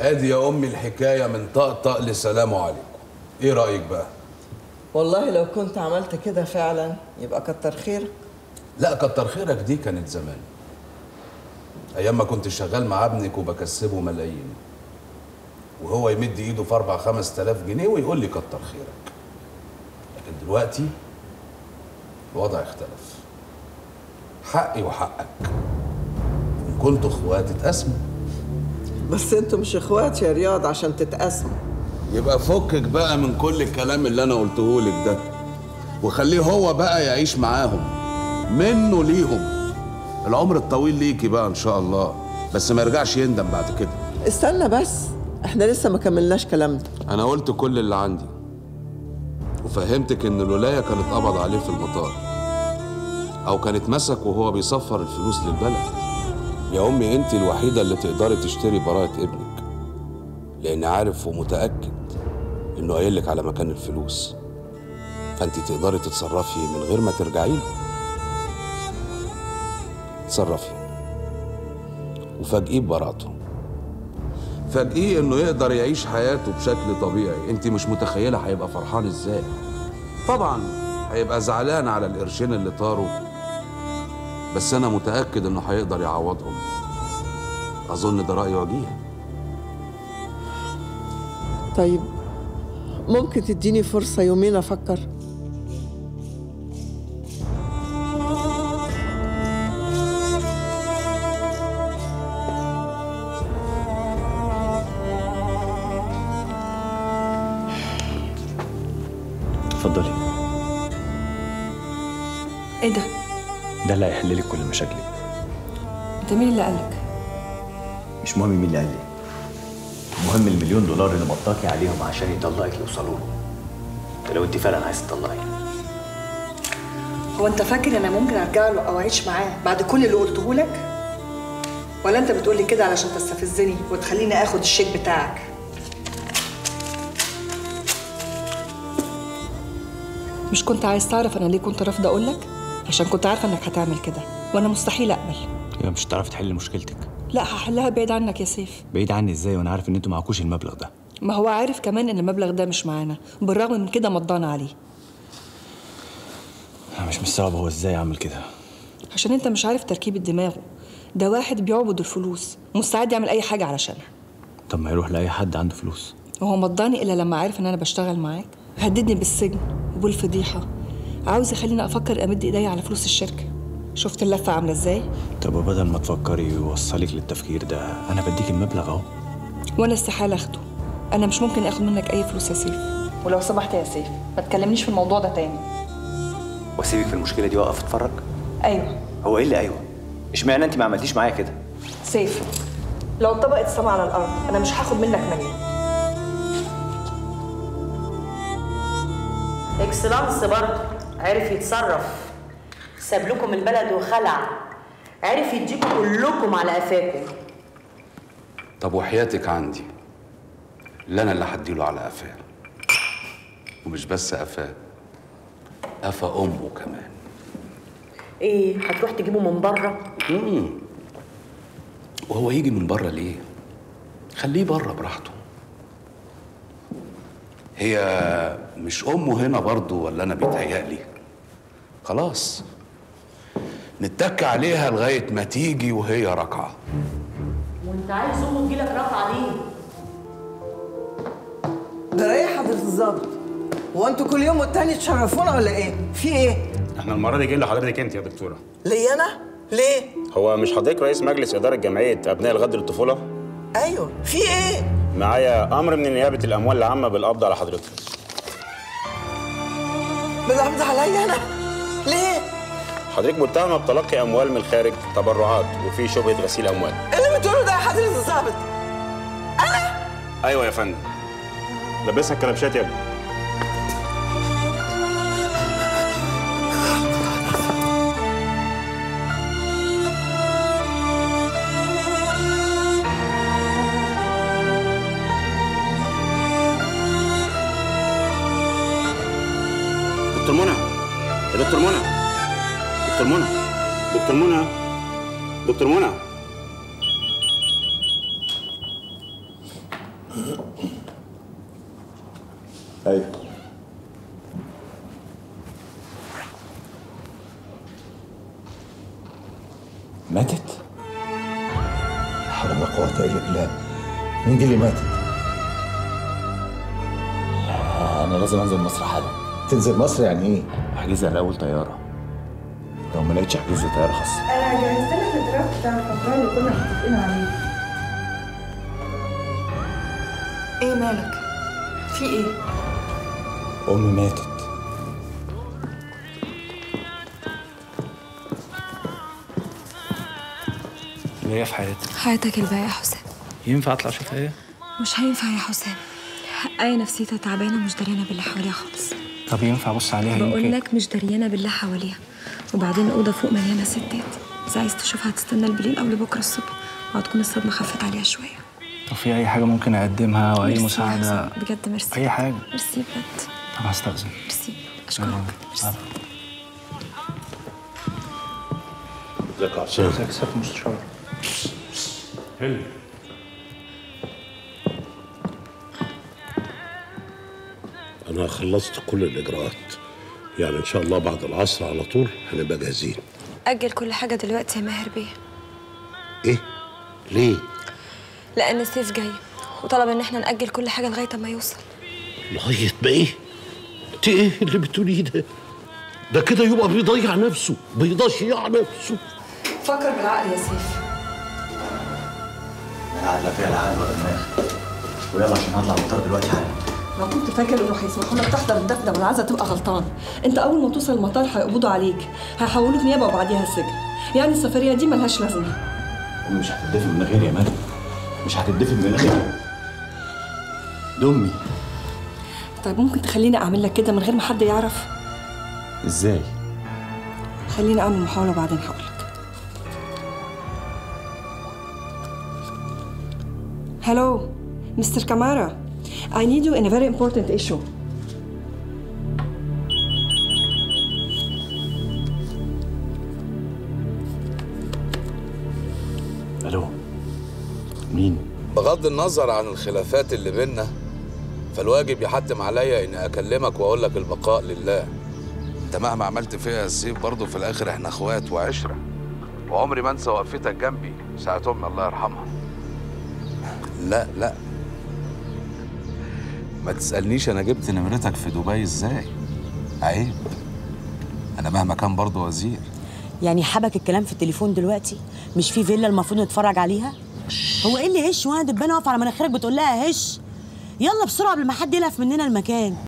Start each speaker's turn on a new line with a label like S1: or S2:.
S1: ادي يا امي الحكايه من طقطق لسلام عليكم ايه رايك بقى
S2: والله لو كنت عملت كده فعلا يبقى كتر خيرك
S1: لا كتر خيرك دي كانت زمان ايام ما كنت شغال مع ابنك وبكسبه ملايين وهو يمد ايده في اربع خمس تلاف جنيه ويقول لي كتر خيرك لكن دلوقتي الوضع اختلف حقي وحقك ان كنتوا اخوات اتقسموا
S2: بس انتوا مش اخوات يا رياض عشان تتقاسموا
S1: يبقى فكك بقى من كل الكلام اللي انا قلته لك ده وخليه هو بقى يعيش معاهم منه ليهم العمر الطويل ليكي بقى ان شاء الله بس ما يرجعش يندم بعد كده
S2: استنى بس احنا لسه ما كملناش كلامنا
S1: انا قلت كل اللي عندي وفهمتك ان الولايه كانت قبض عليه في المطار او كان اتمسك وهو بيصفر الفلوس للبلد يا امي انت الوحيده اللي تقدري تشتري براءه ابنك لان عارف ومتاكد انه قايل لك على مكان الفلوس فانت تقدري تتصرفي من غير ما ترجعي له تصرفي وفاجئيه ببراءته فاجئيه انه يقدر يعيش حياته بشكل طبيعي انت مش متخيله هيبقى فرحان ازاي طبعا هيبقى زعلان على القرشين اللي طاروا بس انا متاكد انه هيقدر يعوضهم اظن ده راي وجيه
S2: طيب ممكن تديني فرصة يومين أفكر
S3: اتفضلي
S4: ايه ده؟
S3: ده اللي هيحل لك كل مشاكلك
S4: انت مين اللي قالك؟
S3: مش مهم مين اللي قال لي المهم المليون دولار اللي مطاكي عليهم عشان يطلقك يوصلوا له ده لو انت فعلا عايز تطلقي
S4: هو انت فاكر انا ممكن ارجع له او اعيش معاه بعد كل اللي قلته لك؟ ولا انت بتقولي كده علشان تستفزني وتخليني اخد الشيك بتاعك؟ مش كنت عايز تعرف انا ليه كنت رافضه اقول لك؟ عشان كنت عارفه انك هتعمل كده وانا مستحيل اقبل
S3: يبقى مش هتعرفي تحلي مشكلتك
S4: لا هحلها بعيد عنك يا سيف
S3: بعيد عني ازاي وانا عارف ان انتوا معكوش المبلغ ده
S4: ما هو عارف كمان ان المبلغ ده مش معانا بالرغم من كده مضانا عليه
S3: انا مش مستوعب هو ازاي عمل كده
S4: عشان انت مش عارف تركيبة دماغه ده واحد بيعبد الفلوس مستعد يعمل اي حاجة علشانها
S3: طب ما يروح لاي حد عنده فلوس
S4: وهو مضاني الا لما عارف ان انا بشتغل معاك هددني بالسجن وبالفضيحة عاوز يخليني افكر امد ايدي على فلوس الشركة شفت اللفة عاملة ازاي
S3: طب وبدل ما تفكري ويوصلك للتفكير ده انا بديك المبلغ اهو
S4: وانا استحالة اخده انا مش ممكن اخد منك اي فلوس يا سيف ولو سمحت يا سيف ما تكلمنيش في الموضوع ده تاني
S3: واسيبك في المشكله دي واقف اتفرج
S4: ايوه
S3: هو ايه اللي ايوه اشمعنى انت ما عملتيش معايا كده
S4: سيف لو اتطبقت السما على الارض انا مش هاخد منك مليون
S5: اكسلانس برضه عرف يتصرف ساب لكم البلد وخلع عرف يديكم كلكم على قفاكم
S1: طب وحياتك عندي اللي انا اللي هديله على قفاه ومش بس قفاه قفا امه كمان
S5: ايه هتروح تجيبه من بره
S1: مم. وهو يجي من بره ليه خليه بره براحته هي مش امه هنا برضو ولا انا بيتهيألي خلاص نتك عليها لغايه ما تيجي وهي راكعه
S5: وانت عايز امه تجيلك رافعه ليه
S2: ده رايح حضرة الظابط هو انتوا كل يوم والتاني تشرفونا ولا ايه؟ في ايه؟
S6: احنا المره دي جايين لحضرتك انت يا دكتوره
S2: ليا انا؟ ليه؟
S6: هو مش حضرتك رئيس مجلس اداره جمعيه ابناء الغد للطفوله
S2: ايوه في ايه؟
S6: معايا امر من نيابه الاموال العامه بالقبض على حضرتك
S2: بالقبض عليا انا؟ ليه؟
S6: حضرتك متهمه بتلقي اموال من الخارج تبرعات وفي شبهه غسيل اموال
S2: ايه اللي بتقوله ده يا حضرة الظابط؟
S6: ايوه يا فندم لبسها الكلبشات يا ابني دكتور منى يا دكتور منى دكتور منى دكتور منى دكتور منى
S3: ايوه ماتت؟
S7: لا حول ولا قوة إلا بالله مين دي اللي ماتت؟
S3: انا لازم انزل مصر حالا
S7: تنزل مصر يعني إيه؟
S3: احجزها الاول طياره لو ما لقيتش احجز لي طياره خاصه
S4: انا جهزت لك الدرافت بتاع الفتره اللي كنا متفقين عليه ايه مالك في ايه
S3: امي ماتت
S8: اللي هي في حياتي
S9: حياتك الباقية يا حسام
S8: ينفع اطلع اشوفها هي
S9: مش هينفع يا حسام آية نفسيتها تعبانة مش دريانة باللي حواليها خالص
S8: طب ينفع ابص عليها
S9: بقول
S8: يمكن
S9: لك مش دريانة باللي حواليها وبعدين الأوضة فوق مليانة ستات إذا عايز تشوفها هتستنى بالليل أو لبكرة الصبح وهتكون الصدمة خفت عليها شوية
S8: طب في اي حاجه ممكن اقدمها او اي
S9: ميرسي يا
S8: مساعده
S9: حسام، بجد ميرسي
S8: اي حاجه
S9: ميرسي بجد
S8: طب هستأذن
S9: ميرسي أشكرك ميرسي
S10: ازيك يا حسام
S8: ازيك يا سيادة المستشار
S10: انا خلصت كل الاجراءات يعني ان شاء الله بعد العصر على طول هنبقى جاهزين
S9: أجل كل حاجة دلوقتي يا ماهر بيه
S10: ايه ليه
S9: لأن السيف جاي وطلب إن احنا نأجل كل حاجة لغاية ما يوصل
S10: لغايه ما ايه انت ايه اللي بتقوليه ده ده كده يبقى بيضيع نفسه بيضيع نفسه
S4: فكر بالعقل يا سيف
S3: انا لا فيها لا عقل ولا دماغ ويلا عشان هطلع المطار دلوقتي حالا
S4: لو كنت فاكر انه هيسمحوا لك تحضر الدفنه والعزا تبقى غلطان انت اول ما توصل المطار هيقبضوا عليك هيحولوك نيابه وبعديها السجن يعني السفريه دي ملهاش لازمه
S3: امي مش هتدفن من غيري يا مريم مش هتدفن من غيري دي امي
S4: طيب ممكن تخليني اعمل لك كده من غير ما حد يعرف
S3: ازاي
S4: خليني اعمل محاوله وبعدين هقول لك هلو مستر كامارا I need you in a very important issue
S3: الو مين
S1: بغض النظر عن الخلافات اللي بينا فالواجب يحتم عليا اني اكلمك واقول لك البقاء لله انت مهما عملت فيها يا سيف برضه في الاخر احنا اخوات وعشره وعمري ما انسى وقفتك جنبي ساعة امي الله يرحمها لا لا ما تسألنيش انا جبت نمرتك في دبي ازاي عيب انا مهما كان برضه وزير
S5: يعني حبك الكلام في التليفون دلوقتي مش في فيلا المفروض نتفرج عليها هو ايه اللي هش وانا دبانه واقفه على مناخيرك بتقول لها هش يلا بسرعه قبل ما حد يلهف مننا المكان